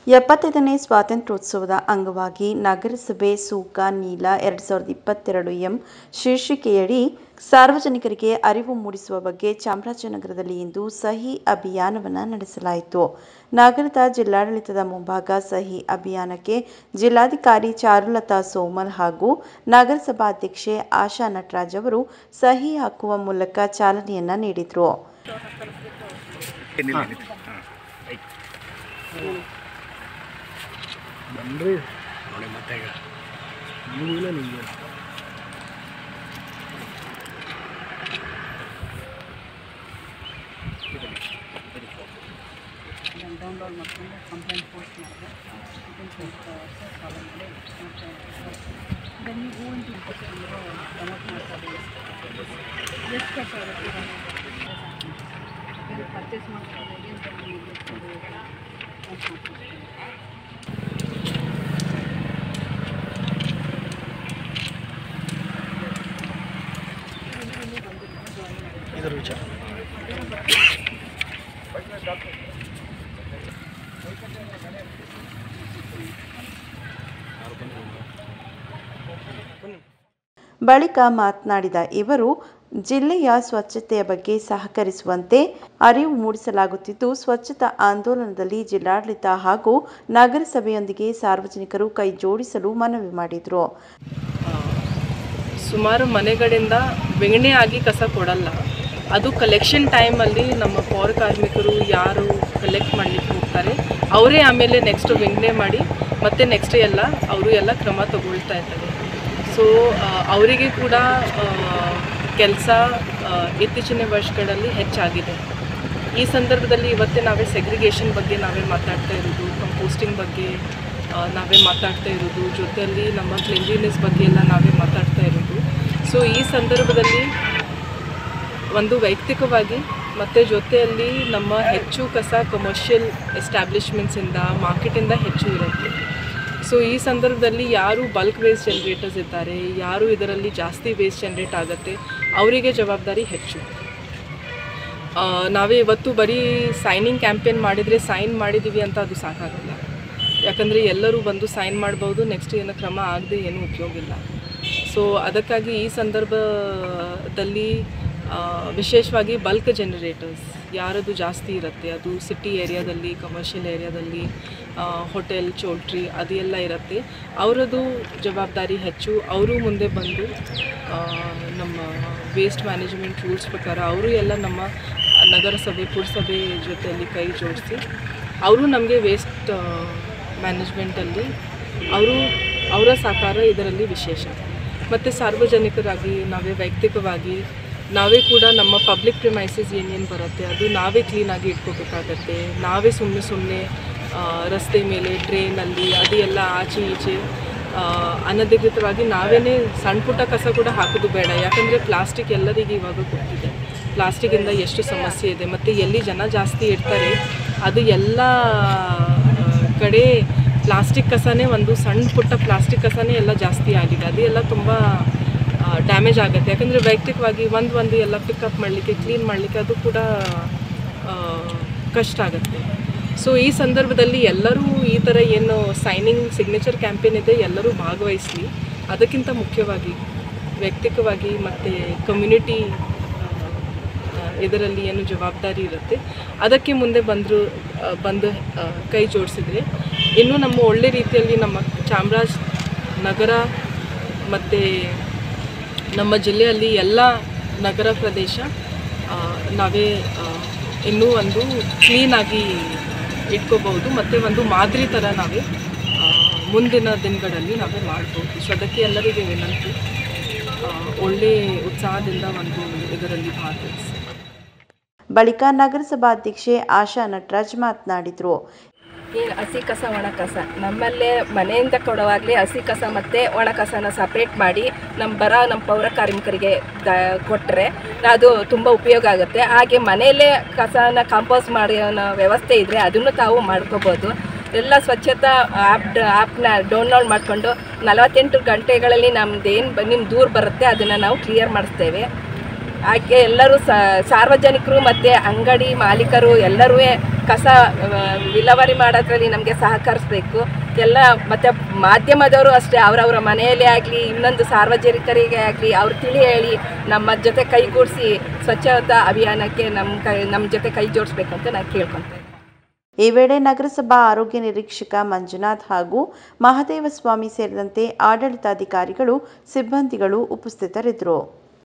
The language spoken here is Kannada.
ಎಪ್ಪತ್ತೈದನೇ ಸ್ವಾತಂತ್ರ್ಯೋತ್ಸವದ ಅಂಗವಾಗಿ ನಗರಸಭೆ ಸೂಕ ನೀಲ ಎರಡು ಸಾವಿರದ ಇಪ್ಪತ್ತೆರಡು ಎಂ ಶೀರ್ಷಿಕೆಯಡಿ ಸಾರ್ವಜನಿಕರಿಗೆ ಅರಿವು ಮೂಡಿಸುವ ಬಗ್ಗೆ ಚಾಮರಾಜನಗರದಲ್ಲಿ ಇಂದು ಸಹಿ ಅಭಿಯಾನವನ್ನು ನಡೆಸಲಾಯಿತು ನಗರದ ಜಿಲ್ಲಾಡಳಿತದ ಮುಂಭಾಗ ಸಹಿ ಅಭಿಯಾನಕ್ಕೆ ಜಿಲ್ಲಾಧಿಕಾರಿ ಚಾರುಲತಾ ಸೋಮಲ್ ಹಾಗೂ ನಗರಸಭಾಧ್ಯಕ್ಷೆ ಆಶಾ ನಟರಾಜ್ ಅವರು ಸಹಿ ಹಾಕುವ ಮೂಲಕ ಚಾಲನೆಯನ್ನ ನೀಡಿದರು ಏನಿಲ್ಲ ಏನಿಲ್ಲ ಹಾಂ ಬನ್ರಿ ನೋಡಿ ಮತ್ತೆ ಈಗ ನೀವಿಲ್ಲ ನಿಮಗೆ ಡೌನ್ಲೋಡ್ ಮಾಡ್ಕೊಂಡು ಕಂಪ್ಲೇಂಟ್ ಪೋಸ್ಟ್ ಮಾಡಿದೆ ಕಂಪ್ಲೇಂಟ್ ಪೋಸ್ಟ್ ಫಾಲೋ ಮಾಡಿ ಈಗ ನೀವು ಹೂವಿನ ತಿಳ್ಕೊತಿರೋ ಪ್ರಮೋಟ್ ಮಾಡ್ತಾರೆ ಎಷ್ಟು ಕಷ್ಟ ಪರ್ಚೇಸ್ ಮಾಡ್ತಾರೆ ಏನು ಇದರ ವಿಚಾರ ಬಳಿಕ ಮಾತನಾಡಿದ ಇವರು ಜಿಲ್ಲೆಯ ಸ್ವಚ್ಛತೆಯ ಬಗ್ಗೆ ಸಹಕರಿಸುವಂತೆ ಅರಿವು ಮೂಡಿಸಲಾಗುತ್ತಿದ್ದು ಸ್ವಚ್ಛತಾ ಆಂದೋಲನದಲ್ಲಿ ಜಿಲ್ಲಾಡಳಿತ ಹಾಗೂ ನಗರಸಭೆಯೊಂದಿಗೆ ಸಾರ್ವಜನಿಕರು ಕೈ ಜೋಡಿಸಲು ಮನವಿ ಮಾಡಿದರು ಸುಮಾರು ಮನೆಗಳಿಂದ ವಿಂಗಡಣೆ ಆಗಿ ಕಸ ಕೊಡಲ್ಲ ಅದು ಕಲೆಕ್ಷನ್ ಟೈಮಲ್ಲಿ ನಮ್ಮ ಪೌರ ಕಾರ್ಮಿಕರು ಯಾರು ಕಲೆಕ್ಟ್ ಮಾಡಲಿಕ್ಕೆ ಹೋಗ್ತಾರೆ ಅವರೇ ಆಮೇಲೆ ನೆಕ್ಸ್ಟ್ ವಿಂಗಡಣೆ ಮಾಡಿ ಮತ್ತೆ ನೆಕ್ಸ್ಟ್ ಎಲ್ಲ ಅವರು ಎಲ್ಲ ಕ್ರಮ ತಗೊಳ್ತಾ ಇದ್ದಾರೆ ಸೊ ಅವರಿಗೆ ಕೂಡ ಕೆಲಸ ಇತ್ತೀಚಿನ ವರ್ಷಗಳಲ್ಲಿ ಹೆಚ್ಚಾಗಿದೆ ಈ ಸಂದರ್ಭದಲ್ಲಿ ಇವತ್ತೇ ನಾವೇ ಸೆಗ್ರಿಗೇಷನ್ ಬಗ್ಗೆ ನಾವೇ ಮಾತಾಡ್ತಾ ಇರೋದು ಕಂಪೋಸ್ಟಿಂಗ್ ಬಗ್ಗೆ ಆ, ನಾವೇ ಮಾತಾಡ್ತಾ ಇರೋದು ಜೊತೆಯಲ್ಲಿ ನಮ್ಮ ಕ್ಲೀನ್ಲಿನೆಸ್ ಬಗ್ಗೆ ಎಲ್ಲ ನಾವೇ ಮಾತಾಡ್ತಾ ಇರೋದು ಸೊ ಈ ಸಂದರ್ಭದಲ್ಲಿ ಒಂದು ವೈಯಕ್ತಿಕವಾಗಿ ಮತ್ತು ಜೊತೆಯಲ್ಲಿ ನಮ್ಮ ಹೆಚ್ಚು ಕಸ ಕಮರ್ಷಿಯಲ್ ಎಸ್ಟಾಬ್ಲಿಷ್ಮೆಂಟ್ಸಿಂದ ಮಾರ್ಕೆಟಿಂದ ಹೆಚ್ಚು ಇರುತ್ತೆ ಸೊ ಈ ಸಂದರ್ಭದಲ್ಲಿ ಯಾರು ಬಲ್ಕ್ ವೇಸ್ಟ್ ಜನ್ರೇಟರ್ಸ್ ಇದ್ದಾರೆ ಯಾರು ಇದರಲ್ಲಿ ಜಾಸ್ತಿ ವೇಸ್ಟ್ ಜನ್ರೇಟ್ ಆಗುತ್ತೆ ಅವರಿಗೆ ಜವಾಬ್ದಾರಿ ಹೆಚ್ಚು ಆ, ನಾವೇ ಇವತ್ತು ಬರೀ ಸೈನಿಂಗ್ ಕ್ಯಾಂಪೇನ್ ಮಾಡಿದರೆ ಸೈನ್ ಮಾಡಿದ್ದೀವಿ ಅಂತ ಅದು ಸಾಕಾಗಲ್ಲ ಯಾಕಂದರೆ ಎಲ್ಲರೂ ಬಂದು ಸೈನ್ ಮಾಡ್ಬೋದು ನೆಕ್ಸ್ಟ್ ಏನು ಕ್ರಮ ಆಗದೆ ಏನೂ ಉಪಯೋಗ ಇಲ್ಲ ಸೊ ಅದಕ್ಕಾಗಿ ಈ ಸಂದರ್ಭದಲ್ಲಿ ಆ, ವಿಶೇಷವಾಗಿ ಬಲ್ಕ್ ಜನರೇಟರ್ಸ್ ಯಾರದು ಜಾಸ್ತಿ ಇರುತ್ತೆ ಅದು ಸಿಟಿ ಏರಿಯಾದಲ್ಲಿ ಕಮರ್ಷಿಯಲ್ ಏರಿಯಾದಲ್ಲಿ ಹೋಟೆಲ್ ಚೋಲ್ಟ್ರಿ ಅದೆಲ್ಲ ಇರುತ್ತೆ ಅವರದು ಜವಾಬ್ದಾರಿ ಹೆಚ್ಚು ಅವರು ಮುಂದೆ ಬಂದು ಆ, ನಮ್ಮ ವೇಸ್ಟ್ ಮ್ಯಾನೇಜ್ಮೆಂಟ್ ರೂಲ್ಸ್ ಪ್ರಕಾರ ಅವರು ಎಲ್ಲ ನಮ್ಮ ನಗರಸಭೆ ಪುರಸಭೆ ಜೊತೆಯಲ್ಲಿ ಕೈ ಜೋಡಿಸಿ ಅವರು ನಮಗೆ ವೇಸ್ಟ್ ಮ್ಯಾನೇಜ್ಮೆಂಟಲ್ಲಿ ಅವರು ಅವರ ಸಹಕಾರ ಇದರಲ್ಲಿ ವಿಶೇಷ ಮತ್ತು ಸಾರ್ವಜನಿಕರಾಗಿ ನಾವೇ ವೈಯಕ್ತಿಕವಾಗಿ ನಾವೇ ಕೂಡ ನಮ್ಮ ಪಬ್ಲಿಕ್ ಪ್ರಿಮೈಸಸ್ ಏನೇನು ಬರುತ್ತೆ ಅದು ನಾವೇ ಕ್ಲೀನಾಗಿ ಇಟ್ಕೋಬೇಕಾಗತ್ತೆ ನಾವೇ ಸುಮ್ಮನೆ ಸುಮ್ಮನೆ ರಸ್ತೆ ಮೇಲೆ ಟ್ರೈನಲ್ಲಿ ಅದು ಎಲ್ಲ ಆಚೆ ಈಚೆ ಆ, ಅನಧಿಕೃತವಾಗಿ ನಾವೇನೇ ಸಣ್ಣ ಪುಟ್ಟ ಕಸ ಕೂಡ ಹಾಕೋದು ಬೇಡ ಯಾಕಂದರೆ ಪ್ಲಾಸ್ಟಿಕ್ ಎಲ್ಲರಿಗೆ ಇವಾಗ ಗೊತ್ತಿದೆ ಪ್ಲಾಸ್ಟಿಕ್ಕಿಂದ ಎಷ್ಟು ಸಮಸ್ಯೆ ಇದೆ ಮತ್ತು ಎಲ್ಲಿ ಜನ ಜಾಸ್ತಿ ಇರ್ತಾರೆ ಅದು ಎಲ್ಲ ಆ, ಕಡೆ ಪ್ಲಾಸ್ಟಿಕ್ ಕಸನೇ ಒಂದು ಸಣ್ಣ ಪುಟ್ಟ ಪ್ಲಾಸ್ಟಿಕ್ ಕಸನೇ ಎಲ್ಲ ಜಾಸ್ತಿ ಆಗಿದೆ ಅದು ಎಲ್ಲ ತುಂಬ ಡ್ಯಾಮೇಜ್ ಆಗುತ್ತೆ ಯಾಕಂದರೆ ವೈಯಕ್ತಿಕವಾಗಿ ಒಂದು ಒಂದು ಎಲ್ಲ ಪಿಕಪ್ ಮಾಡಲಿಕ್ಕೆ ಕ್ಲೀನ್ ಮಾಡಲಿಕ್ಕೆ ಅದು ಕೂಡ ಆ, ಕಷ್ಟ ಆಗುತ್ತೆ ಸೊ ಈ ಸಂದರ್ಭದಲ್ಲಿ ಎಲ್ಲರೂ ಈ ಥರ ಏನು ಸೈನಿಂಗ್ ಸಿಗ್ನೇಚರ್ ಕ್ಯಾಂಪೇನ್ ಇದೆ ಎಲ್ಲರೂ ಭಾಗವಹಿಸಲಿ ಅದಕ್ಕಿಂತ ಮುಖ್ಯವಾಗಿ ವೈಯಕ್ತಿಕವಾಗಿ ಮತ್ತು ಕಮ್ಯುನಿಟಿ ಇದರಲ್ಲಿ ಏನು ಜವಾಬ್ದಾರಿ ಇರುತ್ತೆ ಅದಕ್ಕೆ ಮುಂದೆ ಬಂದರು ಬಂದು ಆ, ಕೈ ಜೋಡಿಸಿದ್ರೆ ಇನ್ನೂ ನಮ್ಮ ಒಳ್ಳೆ ರೀತಿಯಲ್ಲಿ ನಮ್ಮ ಚಾಮರಾಜ ನಗರ ಮತ್ತು ನಮ್ಮ ಜಿಲ್ಲೆಯಲ್ಲಿ ಎಲ್ಲ ನಗರ ಪ್ರದೇಶ ಆ, ನಾವೇ ಆ, ಇನ್ನೂ ಒಂದು ಕ್ಲೀನಾಗಿ ಇಟ್ಕೋಬಹುದು ಮತ್ತು ಒಂದು ಮಾದರಿ ಥರ ನಾವೇ ಆ, ಮುಂದಿನ ದಿನಗಳಲ್ಲಿ ನಾವೇ ಮಾಡ್ಬೋದು ಸೊ ಅದಕ್ಕೆ ಎಲ್ಲರಿಗೆ ವಿನಂತಿ ಆ, ಒಳ್ಳೆ ಉತ್ಸಾಹದಿಂದ ಒಂದು ಇದರಲ್ಲಿ ಭಾಗವಹಿಸಿ ಬಳಿಕ ನಗರಸಭಾಧ್ಯಕ್ಷೆ ಆಶಾ ನಟರಾಜ್ ಮಾತನಾಡಿದರು ಈ ಹಸಿ ಕಸ ಒಣ ಕಸ ನಮ್ಮಲ್ಲೇ ಮನೆಯಿಂದ ಕೊಡುವಾಗಲೇ ಹಸಿ ಕಸ ಮತ್ತು ಒಣ ಕಸನ ಸಪ್ರೇಟ್ ಮಾಡಿ ನಮ್ಮ ಬರೋ ನಮ್ಮ ಪೌರ ಕಾರ್ಮಿಕರಿಗೆ ದ ಕೊಟ್ಟರೆ ಅದು ತುಂಬ ಉಪಯೋಗ ಆಗುತ್ತೆ ಹಾಗೆ ಮನೆಯಲ್ಲೇ ಕಸನ ಕಾಂಪೋಸ್ಟ್ ಮಾಡೋ ವ್ಯವಸ್ಥೆ ಇದ್ದರೆ ಅದನ್ನು ತಾವು ಮಾಡ್ಕೋಬೋದು ಎಲ್ಲ ಸ್ವಚ್ಛತಾ ಆ್ಯಪ್ ಆ್ಯಪ್ನ ಡೌನ್ಲೋಡ್ ಮಾಡಿಕೊಂಡು ನಲವತ್ತೆಂಟು ಗಂಟೆಗಳಲ್ಲಿ ನಮ್ದು ಏನು ನಿಮ್ಮ ದೂರ ಬರುತ್ತೆ ಅದನ್ನು ನಾವು ಕ್ಲಿಯರ್ ಮಾಡಿಸ್ತೇವೆ ಹಾಗೆ ಎಲ್ಲರೂ ಸಾರ್ವಜನಿಕರು ಮತ್ತು ಅಂಗಡಿ ಮಾಲೀಕರು ಎಲ್ಲರೂ ಕಸ ಆ, ವಿಲೇವಾರಿ ಮಾಡೋದ್ರಲ್ಲಿ ನಮಗೆ ಸಹಕರಿಸಬೇಕು ಎಲ್ಲ ಮತ್ತು ಮಾಧ್ಯಮದವರು ಅಷ್ಟೇ ಅವರವರ ಮನೆಯಲ್ಲೇ ಆಗಲಿ ಇನ್ನೊಂದು ಸಾರ್ವಜನಿಕರಿಗೆ ಆಗಲಿ ಅವ್ರು ತಿಳಿ ಹೇಳಿ ನಮ್ಮ ಜೊತೆ ಕೈಗೂಡಿಸಿ ಸ್ವಚ್ಛತಾ ಅಭಿಯಾನಕ್ಕೆ ನಮ್ಮ ಕೈ ನಮ್ಮ ಜೊತೆ ಕೈ ಜೋಡಿಸ್ಬೇಕು ಅಂತ ನಾನು ಕೇಳ್ಕೊತೇನೆ ಈ ವೇಳೆ ನಗರಸಭಾ ಆರೋಗ್ಯ ನಿರೀಕ್ಷಕ ಮಂಜುನಾಥ್ ಹಾಗೂ ಮಹದೇವ ಸ್ವಾಮಿ ಸೇರಿದಂತೆ ಆಡಳಿತಾಧಿಕಾರಿಗಳು ಸಿಬ್ಬಂದಿಗಳು ಉಪಸ್ಥಿತರಿದ್ದರು